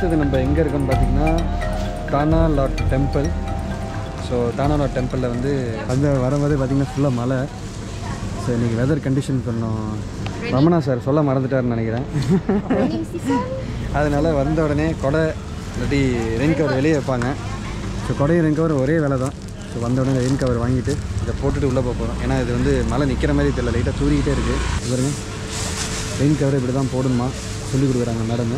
அடுத்தது நம்ம எங்கே இருக்கோம்னு பார்த்தீங்கன்னா Tanah Lot temple so Tanah Lot டெம்பிளில் வந்து அந்த வரும்போது பார்த்தீங்கன்னா ஃபுல்லாக மழை ஸோ இன்றைக்கி வெதர் கண்டிஷன் கொஞ்சம் ரமணா சார் சொல்ல மறந்துட்டாருன்னு நினைக்கிறேன் அதனால் வந்த உடனே கொடை இல்லாட்டி ரெயின் கவர் வெளியே வைப்பாங்க ஸோ கொடையும் ரெயின் கவர் ஒரே வேலை தான் ஸோ வந்த உடனே ரெயின் கவர் வாங்கிட்டு இதை போட்டுட்டு உள்ளே போக போகிறோம் ஏன்னா இது வந்து மழை நிற்கிற மாதிரி தெரியல லைட்டாக தூரிக்கிட்டே இருக்குது இவருங்க ரெயின் கவர் இப்படி தான் போடணுமா சொல்லி கொடுக்குறாங்க மேடம்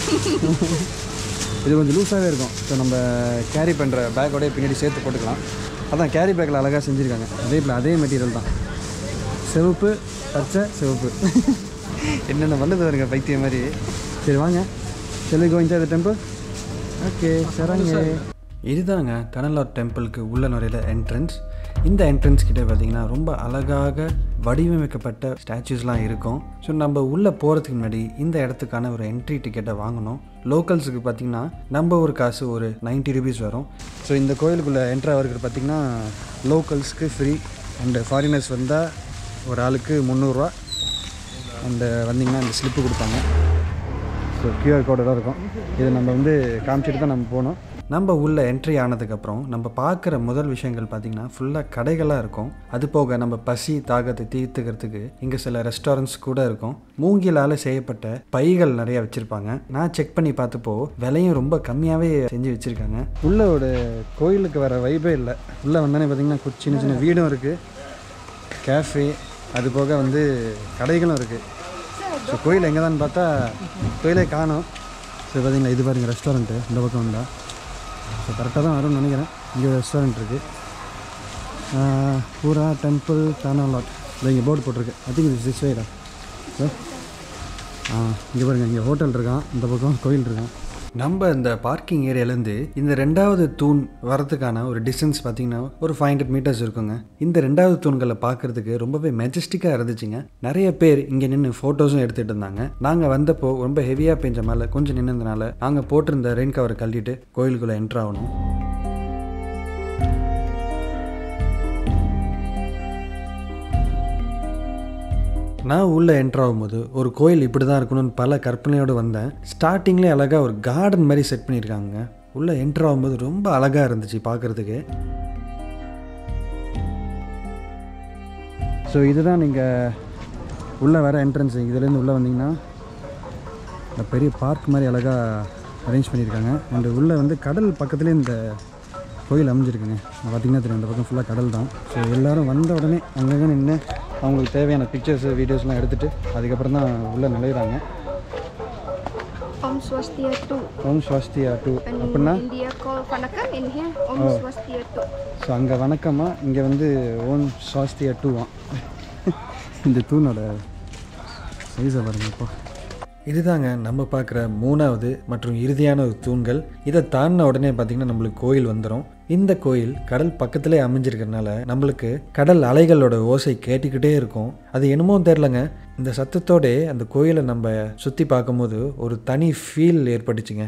இது கொஞ்சம் லூஸாகவே இருக்கும் ஸோ நம்ம கேரி பண்ணுற பேக்கோடய பின்னாடி சேர்த்து போட்டுக்கலாம் அதான் கேரி பேக்கில் அழகாக செஞ்சுருக்காங்க அதே போல் அதே மெட்டீரியல் தான் சிவப்பு பச்சை சிவப்பு என்னென்ன பண்ணுது வருங்க பைத்தியம் மாதிரி சரி வாங்க செல்லி கோயிங் த டெம்பிள் ஓகே சரங்க இதுதாங்க தனலார் டெம்பிளுக்கு உள்ள நுழையில என்ட்ரன்ஸ் இந்த என்ட்ரன்ஸ் கிட்ட பார்த்தீங்கன்னா ரொம்ப அழகாக வடிவமைக்கப்பட்ட ஸ்டாச்சுஸ்லாம் இருக்கும் ஸோ நம்ம உள்ளே போகிறதுக்கு முன்னாடி இந்த இடத்துக்கான ஒரு என்ட்ரி டிக்கெட்டை வாங்கணும் லோக்கல்ஸுக்கு பார்த்தீங்கன்னா நம்ம ஒரு காசு ஒரு 90 ருபீஸ் வரும் ஸோ இந்த கோயிலுக்குள்ளே என்ட்ரு ஆகிறதுக்கு பார்த்தீங்கன்னா லோக்கல்ஸ்க்கு ஃப்ரீ அண்டு ஃபாரினர்ஸ் வந்தால் ஒரு ஆளுக்கு முந்நூறுரூவா அண்டு வந்தீங்கன்னா இந்த ஸ்லிப்பு கொடுப்பாங்க ஸோ கியூஆர் கோடோட இருக்கும் இதை நம்ம வந்து காமிச்சிட்டு தான் நம்ம போகணும் நம்ம உள்ள என்ட்ரி ஆனதுக்கப்புறம் நம்ம பார்க்குற முதல் விஷயங்கள் பார்த்திங்கன்னா ஃபுல்லாக கடைகளாக இருக்கும் அது போக நம்ம பசி தாகத்தை தீர்த்துக்கிறதுக்கு இங்கே சில ரெஸ்டாரண்ட்ஸ் கூட இருக்கும் மூங்கிலால் செய்யப்பட்ட பைகள் நிறைய வச்சுருப்பாங்க நான் செக் பண்ணி பார்த்தப்போ விலையும் ரொம்ப கம்மியாகவே செஞ்சு வச்சுருக்காங்க உள்ள ஒரு கோயிலுக்கு வர வைபே இல்லை உள்ளே வந்தோடனே பார்த்திங்கன்னா கு- சின்ன சின்ன வீடும் இருக்குது கேஃபே அது போக வந்து கடைகளும் இருக்குது ஸோ கோயில் எங்கே தான் பார்த்தா கோயிலே காணோம் ஸோ பார்த்தீங்களா இது பாருங்க ரெஸ்டாரண்ட்டு இந்த பக்கம் வந்தா ஸோ கரெக்டாக தான் வரும்னு நினைக்கிறேன் இங்கே ஒரு ரெஸ்டாரண்ட் இருக்குது பூரா டெம்பிள் தானாலாட் இல்லை இங்கே போர்டு போட்டிருக்கு ஐ திங்க் இது சிக்ஸ் வேடா ஸோ ஆ இங்கே பாருங்க இங்கே ஹோட்டல் இருக்கான் இந்த பக்கம் கோயில் இருக்கான் நம்ம இந்த பார்க்கிங் ஏரியாலேருந்து இந்த ரெண்டாவது தூண் வரதுக்கான ஒரு டிஸ்டன்ஸ் பார்த்தீங்கன்னா ஒரு ஃபைவ் ஹண்ட்ரட் மீட்டர்ஸ் இருக்குங்க இந்த ரெண்டாவது தூண்களை பார்க்கறதுக்கு ரொம்பவே மெஜஸ்டிக்காக இருந்துச்சுங்க நிறைய பேர் இங்கே நின்று ஃபோட்டோஸும் எடுத்துகிட்டு இருந்தாங்க நாங்கள் வந்தப்போ ரொம்ப ஹெவியாக பெஞ்ச மேலே கொஞ்சம் நின்னதுனால நாங்கள் போட்டிருந்த ரெயின் கவரை கழட்டிட்டு கோயிலுக்குள்ளே என்ட்ரு ஆகணும் நான் உள்ளே என்ட்ரு ஆகும்போது ஒரு கோயில் இப்படி தான் இருக்கணும்னு பல கற்பனையோடு வந்தேன் ஸ்டார்டிங்லேயே அழகாக ஒரு கார்டன் மாதிரி செட் பண்ணியிருக்காங்க உள்ளே என்ட்ரு ஆகும்போது ரொம்ப அழகாக இருந்துச்சு பார்க்குறதுக்கு ஸோ இதுதான் நீங்கள் உள்ளே வர என்ட்ரன்ஸ் இதுலேருந்து உள்ளே வந்தீங்கன்னா இந்த பெரிய பார்க் மாதிரி அழகாக அரேஞ்ச் பண்ணியிருக்காங்க அண்டு உள்ளே வந்து கடல் பக்கத்துலேயே இந்த கோயில் அமைஞ்சிருக்குங்க பார்த்தீங்கன்னா தெரியும் அந்த பக்கம் ஃபுல்லாக கடல் தான் ஸோ எல்லோரும் வந்த உடனே அங்கங்கே நின்று அவங்களுக்கு தேவையான பிக்சர்ஸ் வீடியோஸ்லாம் எடுத்துகிட்டு அதுக்கப்புறம் தான் உள்ளே நுழையிறாங்க Om Swastiastu. ஓம் ஸ்வாஸ்தியா டூ And அப்படின்னா India call Vanakam in here. Om Swastiastu. So அங்கே வணக்கமாக இங்கே வந்து ஓம் ஸ்வாஸ்தியா டூவாம் இந்த தூணோட சைஸை பாருங்க இப்போ இதுதாங்க நம்ம பார்க்குற மூணாவது மற்றும் இறுதியான ஒரு தூண்கள் இதை தாண்டின உடனே பார்த்திங்கன்னா நம்மளுக்கு கோயில் வந்துடும் இந்த கோயில் கடல் பக்கத்திலே அமைஞ்சிருக்கிறதுனால நம்மளுக்கு கடல் அலைகளோட ஓசை கேட்டுக்கிட்டே இருக்கும் அது என்னமோ தெரிலங்க இந்த சத்தத்தோடே அந்த கோயிலை நம்ம சுற்றி பார்க்கும்போது ஒரு தனி ஃபீல் ஏற்பட்டுச்சுங்க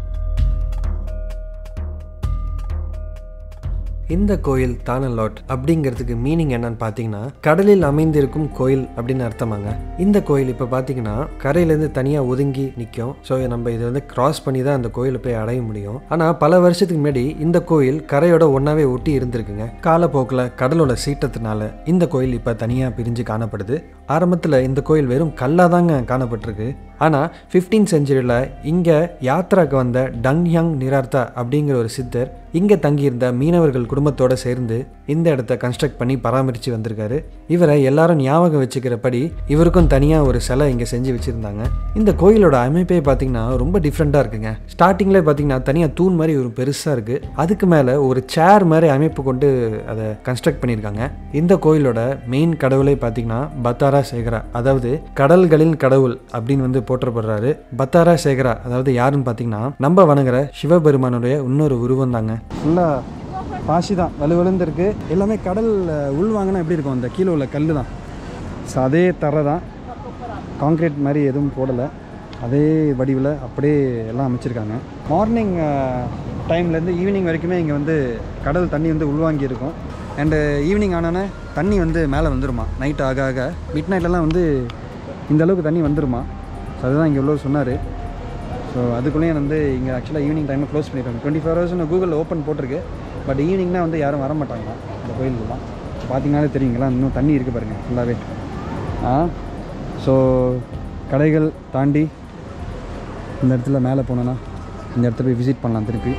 இந்த கோயில் தானலாட் அப்படிங்கிறதுக்கு மீனிங் என்னன்னு பார்த்தீங்கன்னா கடலில் அமைந்திருக்கும் கோயில் அப்படின்னு அர்த்தமாங்க இந்த கோயில் இப்போ பார்த்தீங்கன்னா கரையிலேருந்து தனியாக ஒதுங்கி நிற்கும் ஸோ நம்ம இதை வந்து கிராஸ் பண்ணி தான் அந்த கோயிலை போய் அடைய முடியும் ஆனால் பல வருஷத்துக்கு முன்னாடி இந்த கோயில் கரையோட ஒன்றாவே ஒட்டி இருந்திருக்குங்க காலப்போக்கில் கடலோட சீற்றத்தினால இந்த கோயில் இப்போ தனியாக பிரிஞ்சு காணப்படுது ஆரம்பத்தில் இந்த கோயில் வெறும் கல்லாக தாங்க காணப்பட்டிருக்கு ஆனால் ஃபிஃப்டீன் செஞ்சுரியில் இங்கே யாத்ராக்கு வந்த டங்யாங் நிரார்த்தா அப்படிங்கிற ஒரு சித்தர் இங்கே தங்கியிருந்த மீனவர்கள் குடும்பத்தோட சேர்ந்து இந்த இடத்த கன்ஸ்ட்ரக்ட் பண்ணி பராமரித்து வந்திருக்காரு இவரை எல்லாரும் ஞாபகம் வச்சுக்கிறபடி இவருக்கும் தனியாக ஒரு சிலை இங்கே செஞ்சு வச்சுருந்தாங்க இந்த கோயிலோட அமைப்பே பார்த்தீங்கன்னா ரொம்ப டிஃப்ரெண்ட்டாக இருக்குங்க ஸ்டார்டிங்கில் பார்த்தீங்கன்னா தனியாக தூண் மாதிரி ஒரு பெருசாக இருக்குது அதுக்கு மேலே ஒரு சேர் மாதிரி அமைப்பு கொண்டு அதை கன்ஸ்ட்ரக்ட் பண்ணியிருக்காங்க இந்த கோயிலோட மெயின் கடவுளே பார்த்தீங்கன்னா பத்தாரா சேகரா அதாவது கடல்களின் கடவுள் அப்படின்னு வந்து போற்றப்படுறாரு பத்தாரா சேகரா அதாவது யாருன்னு பார்த்தீங்கன்னா நம்ம வணங்குற சிவபெருமானுடைய இன்னொரு உருவம் தாங்க ஃபுல்லாக பாசி தான் வலுவலுந்து இருக்கு எல்லாமே கடல் உள்வாங்கினா எப்படி இருக்கும் அந்த கீழே உள்ள கல் தான் ஸோ அதே தர தான் காங்க்ரீட் மாதிரி எதுவும் போடலை அதே வடிவில் அப்படியே எல்லாம் அமைச்சிருக்காங்க மார்னிங் டைம்லேருந்து ஈவினிங் வரைக்குமே இங்கே வந்து கடல் தண்ணி வந்து உள்வாங்கி இருக்கும் அண்டு ஈவினிங் ஆனோன்னே தண்ணி வந்து மேலே வந்துருமா நைட் ஆக ஆக மிட் நைட்லலாம் வந்து இந்த அளவுக்கு தண்ணி வந்துருமா ஸோ அதுதான் இங்கே உள்ளவர் சொன்னார் ஸோ ஸோ அதுக்குள்ளேயும் வந்து இங்கே ஆக்சுவலாக ஈவினிங் டைமில் க்ளோஸ் பண்ணிடுவாங்க twenty four hours Google open போட்டிருக்கு பட் ஈவினிங்னா வந்து யாரும் வர மாட்டாங்க இந்த கோயிலுக்குலாம் பார்த்தீங்கன்னாலே தெரியுங்களா இன்னும் தண்ணி இருக்குது பாருங்கள் ஃபுல்லாகவே ஆ ஸோ கடைகள் தாண்டி இந்த இடத்துல மேலே போனோன்னா இந்த இடத்துல போய் விசிட் பண்ணலாம் திருப்பி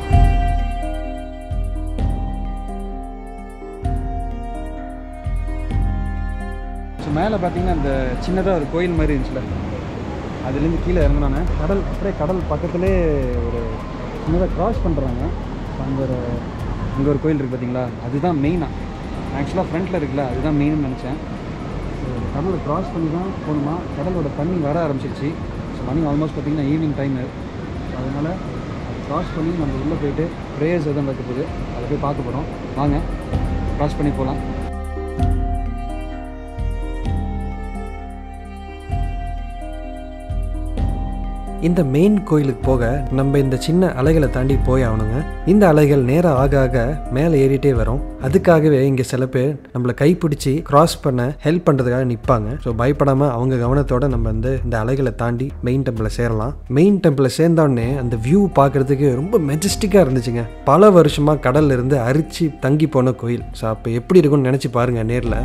ஸோ மேலே பார்த்தீங்கன்னா அந்த சின்னதாக ஒரு கோயில் மாதிரி இருந்துச்சுல அதுலேருந்து கீழே இறங்கினானே கடல் அப்படியே கடல் பக்கத்துலேயே ஒரு சின்னதாக க்ராஸ் பண்ணுறாங்க அங்கே ஒரு அங்கே ஒரு கோயில் இருக்குது பார்த்தீங்களா அதுதான் மெயினாக ஆக்சுவலாக ஃப்ரண்ட்டில் இருக்குல்ல அதுதான் மெயின்னு நினச்சேன் ஸோ கடலை க்ராஸ் பண்ணி தான் போகணுமா கடலோட தண்ணி வர ஆரம்பிச்சிருச்சு ஸோ மணி ஆல்மோஸ்ட் பார்த்தீங்கன்னா ஈவினிங் டைமு அதனால் அது க்ராஸ் பண்ணி நம்ம உள்ளே போயிட்டு ப்ரேயர்ஸ் எதுவும் நடக்க போகுது அதை போய் பார்க்க போகிறோம் வாங்க க்ராஸ் பண்ணி போகலாம் இந்த மெயின் கோயிலுக்கு போக நம்ம இந்த சின்ன அலைகளை தாண்டி போய் ஆகணுங்க இந்த அலைகள் நேரம் ஆக ஆக மேலே ஏறிட்டே வரும் அதுக்காகவே இங்கே சில பேர் நம்மளை கைப்பிடிச்சி கிராஸ் பண்ண ஹெல்ப் பண்ணுறதுக்காக நிற்பாங்க ஸோ பயப்படாமல் அவங்க கவனத்தோட நம்ம வந்து இந்த அலைகளை தாண்டி மெயின் டெம்பிளை சேரலாம் மெயின் டெம்பிளை சேர்ந்தோடனே அந்த வியூ பார்க்குறதுக்கு ரொம்ப மெஜஸ்டிக்காக இருந்துச்சுங்க பல வருஷமாக கடல்ல இருந்து அரிச்சு தங்கி போன கோயில் ஸோ அப்போ எப்படி இருக்கும்னு நினச்சி பாருங்கள் நேரில்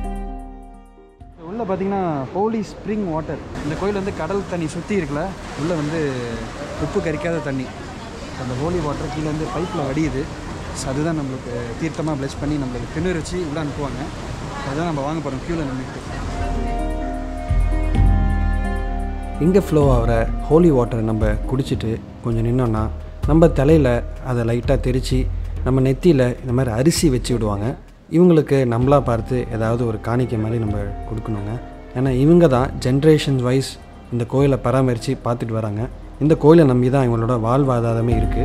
உள்ளே பார்த்தீங்கன்னா ஹோலி ஸ்ப்ரிங் வாட்டர் இந்த கோயில் வந்து கடல் தண்ணி சுற்றி இருக்குல்ல உள்ளே வந்து உப்பு கரிக்காத தண்ணி So, அந்த ஹோலி வாட்டர் கீழே வந்து பைப்பில் வடியுது ஸோ அதுதான் நம்மளுக்கு தீர்த்தமாக ப்ளெஸ் பண்ணி நம்மளுக்கு திணறு வச்சு உள்ளே அனுப்புவாங்க அதுதான் நம்ம வாங்க போகிறோம் க்யூவில் நின்றுட்டு இங்கே ஃப்ளோ ஆகிற ஹோலி வாட்டரை நம்ம குடிச்சிட்டு கொஞ்சம் நின்னோன்னா நம்ம தலையில் அதை லைட்டாக தெரித்து நம்ம நெத்தியில் இந்த மாதிரி அரிசி வச்சு விடுவாங்க இவங்களுக்கு நம்மளாக பார்த்து ஏதாவது ஒரு காணிக்கை மாதிரி நம்ம கொடுக்கணுங்க ஏன்னா இவங்க தான் ஜென்ரேஷன்ஸ் வைஸ் இந்த கோயிலை பராமரித்து பார்த்துட்டு வராங்க இந்த கோயிலை நம்பி தான் இவங்களோட வாழ்வாதாரமே இருக்குது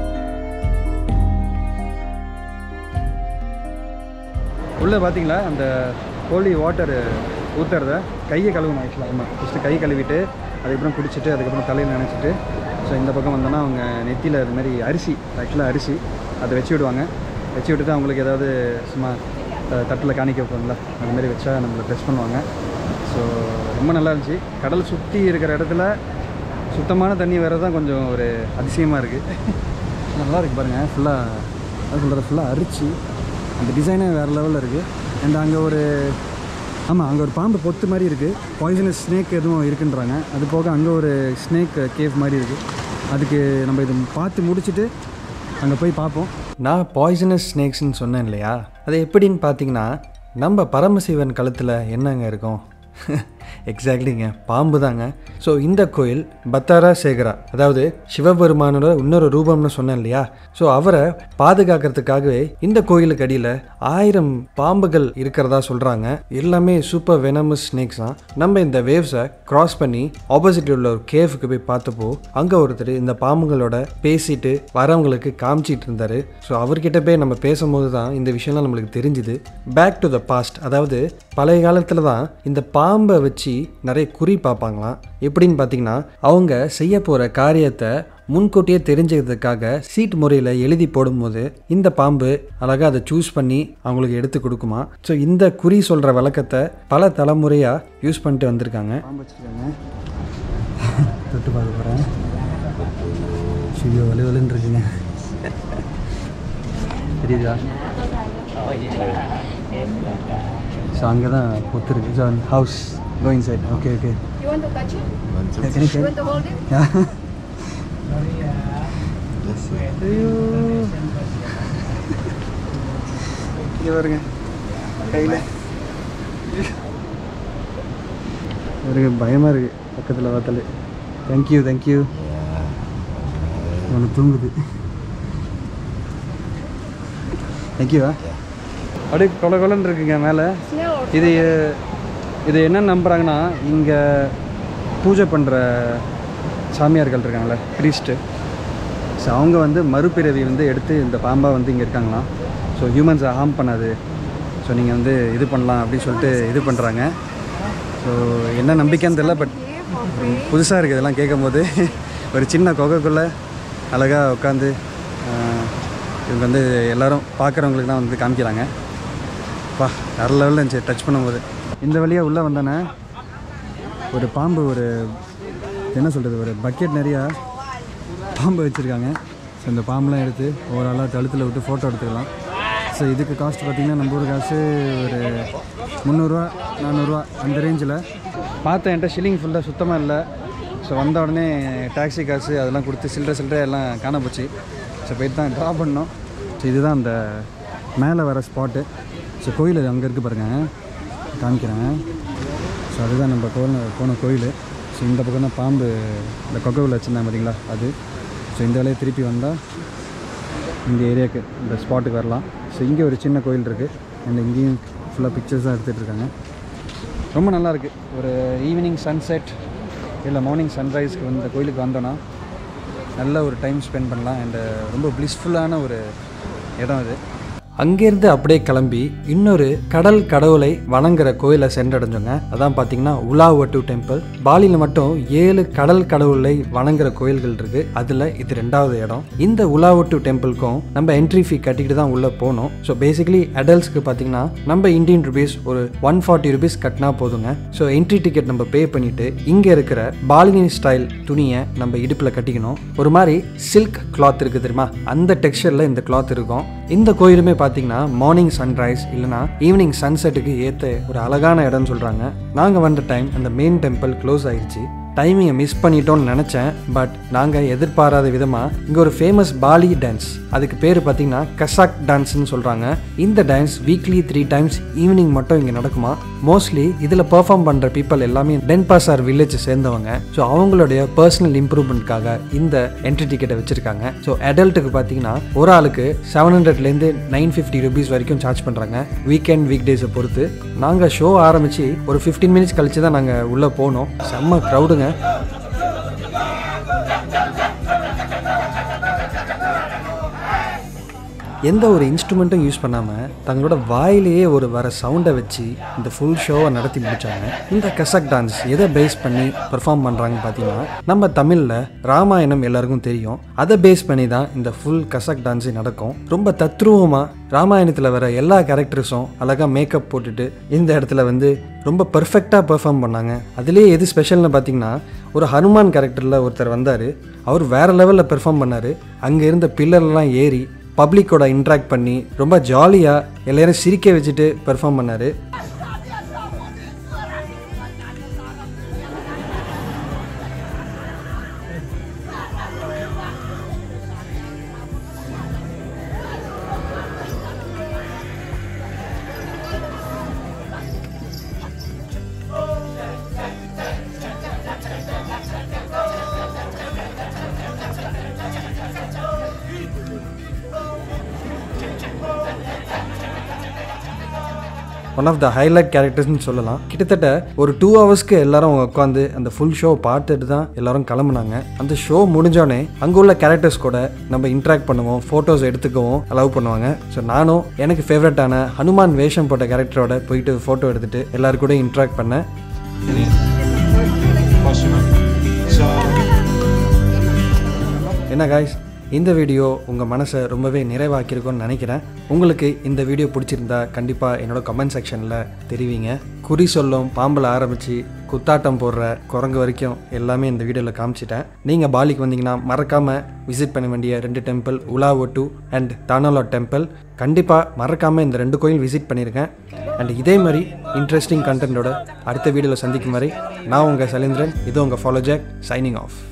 உள்ளே பார்த்தீங்களா அந்த ஹோலி வாட்டர் ஊற்றுறத கையை கழுவணும் ஆக்சுவலாக ஆமாம் ஃபஸ்ட்டு கை கழுவிட்டு அதுக்கப்புறம் குடிச்சிட்டு அதுக்கப்புறம் தலையில் நினச்சிட்டு ஸோ இந்த பக்கம் வந்தோன்னா அவங்க நெத்தியில் இது மாதிரி அரிசி ஆக்சுவலாக அரிசி அதை வச்சு விடுவாங்க வச்சு விட்டுட்டு அவங்களுக்கு ஏதாவது சும்மா அஹ், தட்டில் காணிக்க வைப்பாங்களா அது மாதிரி வச்சா நம்மளை ப்ரெஸ் பண்ணுவாங்க ஸோ ரொம்ப நல்லா இருந்துச்சு கடல் சுற்றி இருக்கிற இடத்துல சுத்தமான தண்ணி வேறு தான் கொஞ்சம் ஒரு அதிசயமாக இருக்குது நல்லா இருக்கு பாருங்கள் ஃபுல்லாக அது சொல்கிறது ஃபுல்லாக அரிச்சு அந்த டிசைனே வேறு லெவலில் இருக்குது அண்ட் அங்கே ஒரு ஆமாம் அங்கே ஒரு பாம்பு பொத்து மாதிரி இருக்குது பாய்சனஸ் ஸ்னேக் எதுவும் இருக்குன்றாங்க அது போக அங்கே ஒரு ஸ்னேக் கேவ் மாதிரி இருக்குது அதுக்கு நம்ம இதை பார்த்து முடிச்சுட்டு அங்கே போய் பார்ப்போம் நான் பாய்சனஸ் ஸ்னேக்ஸ்னு சொன்னேன் இல்லையா அது எப்படின்னு பார்த்தீங்கன்னா நம்ம பரமசிவன் கழுத்தில் என்னங்க இருக்கும் எக்ஸாக்ட்லிங்க பாம்பு தாங்க ஸோ இந்த கோயில் பத்தாரா சேகரா அதாவது சிவபெருமானோட இன்னொரு ரூபம்னு சொன்னேன் இல்லையா ஸோ அவரை பாதுகாக்கிறதுக்காகவே இந்த கோயிலுக்கு அடியில் ஆயிரம் பாம்புகள் இருக்கிறதா சொல்கிறாங்க எல்லாமே சூப்பர் வெனமஸ் ஸ்னேக்ஸ் தான் நம்ம இந்த வேவ்ஸை கிராஸ் பண்ணி ஆப்போசிட்டில் உள்ள ஒரு கேவுக்கு போய் பார்த்தப்போ அங்கே ஒருத்தர் இந்த பாம்புகளோட பேசிட்டு வரவங்களுக்கு காமிச்சிட்டு இருந்தாரு ஸோ அவர்கிட்ட போய் நம்ம பேசும்போது தான் இந்த விஷயம்லாம் நம்மளுக்கு தெரிஞ்சுது பேக் டு த பாஸ்ட் அதாவது பழைய காலத்தில் தான் இந்த பாம்பை வச்சு நிறைய குறி பார்ப்பாங்களாம் எப்படின்னு பார்த்தீங்கன்னா அவங்க செய்ய போகிற காரியத்தை முன்கூட்டியே தெரிஞ்சுக்கிறதுக்காக சீட் முறையில் எழுதி போடும்போது இந்த பாம்பு அழகாக அதை சூஸ் பண்ணி அவங்களுக்கு எடுத்து கொடுக்குமா ஸோ இந்த குறி சொல்கிற விளக்கத்தை பல தலைமுறையாக யூஸ் பண்ணிட்டு வந்திருக்காங்க பாம்பு வச்சுருக்காங்க தொட்டு பார்க்க போகிறேன் ஐயோ வலு வலுன்னு இருக்குங்க தெரியுதா ஸோ அங்கே தான் பொத்து இருக்கு so house going side okay okay You want to touch it? Can You want to hold it? ஐயோ இங்கே பாருங்க கையில் எனக்கு பயமாக இருக்குது பக்கத்தில் பார்த்தாலே தேங்க்யூ தேங்க்யூ ஒன்று தூங்குது தேங்க்யூவா அப்படியே கொல கொலன்னு இருக்குங்க மேலே Snail or இது இது என்ன நம்புகிறாங்கன்னா இங்கே பூஜை பண்ணுற சாமியார்கள் இருக்காங்களே ப்ரீஸ்ட்டு ஸோ அவங்க வந்து மறுபிறவி வந்து எடுத்து இந்த பாம்பாக வந்து இங்கே இருக்காங்களாம் ஸோ ஹியூமன்ஸை ஹார்ம் பண்ணாது ஸோ நீங்கள் வந்து இது பண்ணலாம் அப்படின்னு சொல்லிட்டு இது பண்ணுறாங்க ஸோ என்ன நம்பிக்கைன்னு தெரியல பட் cave or prey? புதுசாக இருக்குது இதெல்லாம் கேட்கும்போது ஒரு சின்ன குகைக்குள்ளே அழகாக உட்காந்து இவங்க வந்து எல்லாரும் பார்க்குறவங்களுக்கு தான் வந்து காமிக்கிறாங்க பா வேறு லெவலில் இருந்துச்சு டச் பண்ணும்போது இந்த வழியாக உள்ளே வந்தானே ஒரு பாம்பு ஒரு என்ன சொல்கிறது ஒரு பக்கெட் நிறையா பாம்பு வச்சுருக்காங்க ஸோ இந்த பாம்பெலாம் எடுத்து ஓவராலாக கழுத்தில் விட்டு ஃபோட்டோ எடுத்துக்கலாம் ஸோ இதுக்கு காஸ்ட் பார்த்திங்கன்னா நம்ம ஊர் காசு ஒரு முந்நூறுரூவா நானூறுரூவா அந்த ரேஞ்சில் பார்த்தேன் என்கிட்ட ஷில்லிங் ஃபுல்லாக சுத்தமாக இல்லை ஸோ வந்த உடனே டாக்ஸி காசு அதெல்லாம் கொடுத்து சில்லற சில்லற எல்லாம் காண போச்சு ஸோ போயிட்டு தான் ட்ரா பண்ணோம் ஸோ இதுதான் அந்த மேலே வர ஸ்பாட்டு ஸோ கோயில் அங்கே இருக்குது பாருங்கள் காமிக்கிறேன் ஸோ அதுதான் நம்ம போன போன கோயில் ஸோ இந்த பக்கம் தான் பாம்பு இந்த கொக்கவில் வச்சுருந்தேன் பார்த்தீங்களா அது ஸோ இந்த வேலையை திருப்பி வந்தால் இந்த ஏரியாவுக்கு இந்த ஸ்பாட்டுக்கு வரலாம் ஸோ இங்கே ஒரு சின்ன கோயில் இருக்குது அண்ட் இங்கேயும் ஃபுல்லாக பிக்சர்ஸ் தான் எடுத்துகிட்டு இருக்காங்க ரொம்ப நல்லா இருக்கு ஒரு ஈவினிங் சன்செட் இல்லை மார்னிங் சன்ரைஸ்க்கு வந்து இந்த கோயிலுக்கு வந்தோன்னா நல்ல ஒரு டைம் ஸ்பெண்ட் பண்ணலாம் அண்ட் ரொம்ப ப்ளிஸ்ஃபுல்லான ஒரு இடம் இது அங்கேருந்து அப்படியே கிளம்பி இன்னொரு கடல் கடவுளை வணங்குற கோயிலை சென்றடைஞ்சோங்க அதான் பார்த்தீங்கன்னா உலாவட்டு டெம்பிள் பாலியில் மட்டும் ஏழு கடல் கடவுளை வணங்குற கோயில்கள் இருக்கு அதில் இது ரெண்டாவது இடம் இந்த உலாவட்டு டெம்பிளுக்கும் நம்ம என்ட்ரி ஃபீ கட்டிக்கிட்டு தான் உள்ளே போனோம் ஸோ பேசிக்கலி அடல்ட்ஸ்க்கு பார்த்தீங்கன்னா நம்ம இந்தியன் ருபீஸ் ஒரு ஒன் ஃபார்ட்டி ருபீஸ் கட்டினா போதுங்க ஸோ என்ட்ரி டிக்கெட் நம்ம பே பண்ணிட்டு இங்கே இருக்கிற பாலினி ஸ்டைல் துணியை நம்ம இடுப்பில் கட்டிக்கணும் ஒரு மாதிரி சில்க் கிளாத் இருக்குது தெரியுமா அந்த டெக்ஸ்சரில் இந்த கிளாத் இருக்கும் இந்த கோயிலுமே பார்த்தீங்கன்னா மார்னிங் சன்ரைஸ் இல்லைனா ஈவினிங் சன்செட்டுக்கு ஏற்ற ஒரு அழகான இடம்னு சொல்கிறாங்க நாங்கள் வந்த டைம் அந்த மெயின் டெம்பிள் க்ளோஸ் ஆயிடுச்சு டைமிங்கை மிஸ் பண்ணிட்டோம்னு நினச்சேன் பட் நாங்கள் எதிர்பாராத விதமாக இங்கே ஒரு ஃபேமஸ் பாலி டான்ஸ் அதுக்கு பேர் பார்த்தீங்கன்னா கசாக் டான்ஸ்னு சொல்கிறாங்க இந்த dance weekly three times evening மட்டும் இங்கே நடக்குமா மோஸ்ட்லி இதில் பெர்ஃபார்ம் பண்ணுற பீப்பிள் எல்லாமே டென்பாசார் வில்லேஜ் சேர்ந்தவங்க ஸோ அவங்களுடைய பர்சனல் இம்ப்ரூவ்மெண்ட்காக இந்த என்ட்ரி டிக்கெட்டை வச்சுருக்காங்க ஸோ அடல்ட்டுக்கு பார்த்தீங்கன்னா ஒரு ஆளுக்கு செவன் ஹண்ட்ரட்லேருந்து நைன் ஃபிஃப்டி ருபீஸ் வரைக்கும் சார்ஜ் பண்ணுறாங்க வீக்கெண்ட் வீக் டேஸை பொறுத்து நாங்கள் ஷோ ஆரம்பித்து ஒரு ஃபிஃப்டீன் மினிட்ஸ் கழிச்சு தான் நாங்கள் உள்ளே போனோம் செம்ம க்ரௌடுங்க எந்த ஒரு இன்ஸ்ட்ருமெண்ட்டும் யூஸ் பண்ணாமல் தங்களோட வாயிலேயே ஒரு வர சவுண்டை வச்சு இந்த ஃபுல் ஷோவை நடத்தி முடிச்சாங்க இந்த கசக் டான்ஸ் எதை பேஸ் பண்ணி பெர்ஃபார்ம் பண்ணுறாங்கன்னு பார்த்தீங்கன்னா நம்ம தமிழில் ராமாயணம் எல்லாருக்கும் தெரியும் அதை பேஸ் பண்ணி தான் இந்த ஃபுல் கசக் டான்ஸே நடக்கும் ரொம்ப தத்ரூபமாக ராமாயணத்தில் வர எல்லா கேரக்டர்ஸும் அழகாக மேக்கப் போட்டுட்டு இந்த இடத்துல வந்து ரொம்ப பர்ஃபெக்டாக பெர்ஃபார்ம் பண்ணாங்க அதுலேயே எது ஸ்பெஷல்னு பார்த்தீங்கன்னா ஒரு ஹனுமான் கேரக்டரில் ஒருத்தர் வந்தார் அவர் வேறு லெவலில் பெர்ஃபார்ம் பண்ணார் அங்கே இருந்த பில்லர்லாம் ஏறி பப்ளிக்கோட இன்ட்ராக்ட் பண்ணி ரொம்ப ஜாலியாக எல்லாரும் சிரிக்க வச்சுட்டு பெர்ஃபார்ம் பண்ணார் ஒன் ஆஃப் த ஹைலைட் கேரக்டர்ஸ்னு சொல்லலாம் கிட்டத்தட்ட ஒரு டூ ஹவர்ஸ்க்கு எல்லாரும் உட்காந்து அந்த ஃபுல் ஷோ பார்த்துட்டு தான் எல்லாரும் கிளம்புனாங்க அந்த ஷோ முடிஞ்சோடனே அங்கே உள்ள கேரக்டர்ஸ் கூட நம்ம இன்ட்ராக்ட் பண்ணுவோம் ஃபோட்டோஸ் எடுத்துக்கவும் அலோவ் பண்ணுவாங்க ஸோ நானும் எனக்கு ஃபேவரட்டான ஹனுமான் வேஷம் போட்ட கேரக்டரோட போயிட்டு ஃபோட்டோ எடுத்துட்டு எல்லாரு கூட இன்ட்ராக்ட் பண்ணேன் என்ன காய்ஸ் இந்த வீடியோ உங்கள் மனசை ரொம்பவே நிறைவாக்கியிருக்கும்னு நினைக்கிறேன் உங்களுக்கு இந்த வீடியோ பிடிச்சிருந்தா கண்டிப்பாக என்னோட கமெண்ட் செக்ஷனில் தெரிவிங்க குறி சொல்லும் பாம்பில் ஆரம்பித்து குத்தாட்டம் போடுற குரங்கு வரைக்கும் எல்லாமே இந்த வீடியோவில் காமிச்சிட்டேன் நீங்கள் பாலிக்கு வந்தீங்கன்னா மறக்காமல் விசிட் பண்ண வேண்டிய ரெண்டு temple Uluwatu and Tanah Lot temple கண்டிப்பாக மறக்காமல் இந்த ரெண்டு கோயில் விசிட் பண்ணியிருக்கேன் அண்ட் இதே மாதிரி இன்ட்ரெஸ்டிங் கண்டென்ட்டோட அடுத்த வீடியோவில் சந்திக்கும் வரை நான் உங்கள் சலீந்திரன் இது உங்கள் ஃபாலோ ஜாக் சைனிங் ஆஃப்